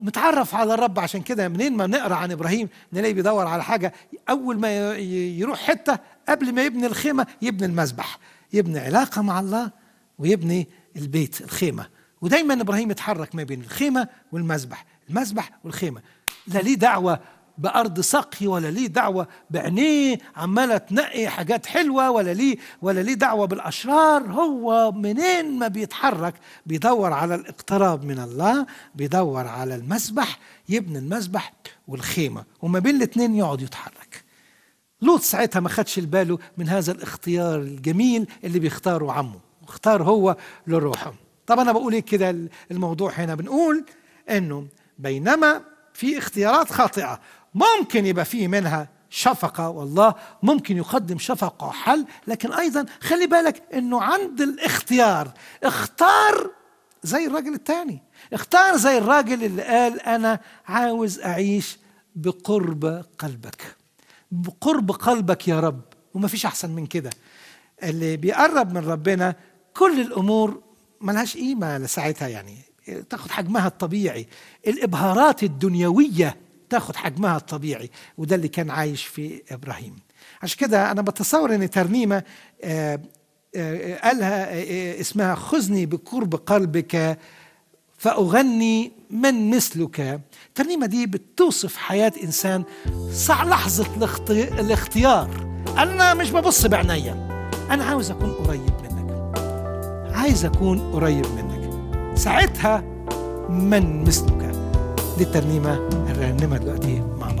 متعرف على الرب عشان كده منين ما نقرا عن ابراهيم نلاقيه بيدور على حاجه اول ما ي- يروح حته قبل ما يبني الخيمه يبني المذبح يبني علاقه مع الله ويبني البيت الخيمه ودايما ابراهيم يتحرك ما بين الخيمه والمذبح المذبح والخيمه لا ليه دعوه بارض سقي ولا ليه دعوه بعينيه عماله تنقي حاجات حلوه ولا ليه ولا ليه دعوه بالاشرار هو منين ما بيتحرك بيدور على الاقتراب من الله بيدور على المسبح يبني المسبح والخيمه وما بين الاثنين يقعد يتحرك لوط ساعتها ما خدش باله من هذا الاختيار الجميل اللي بيختاره عمه اختار هو لروحه طب انا بقول ايه كده الموضوع هنا بنقول انه بينما في اختيارات خاطئه ممكن يبقى فيه منها شفقة والله ممكن يقدم شفقة وحل لكن أيضا خلي بالك أنه عند الاختيار اختار زي الراجل التاني اختار زي الراجل اللي قال أنا عاوز أعيش بقرب قلبك بقرب قلبك يا رب وما فيش أحسن من كده اللي بيقرب من ربنا كل الأمور ملهاش قيمة لساعتها يعني تاخد حجمها الطبيعي الإبهارات الدنيوية تاخد حجمها الطبيعي وده اللي كان عايش في إبراهيم عشان كده أنا بتصور أن ترنيمة آه، آه، قالها آه، اسمها خذني بقرب قلبك فأغني من مثلك الترنيمة دي بتوصف حياة إنسان صع لحظة الاخت- الاختيار أنا مش ببص بعينيا أنا عاوز أكون قريب منك عايز أكون قريب منك ساعتها من مثلك دي الترنيمة الرنمة دلوقتي مع بعض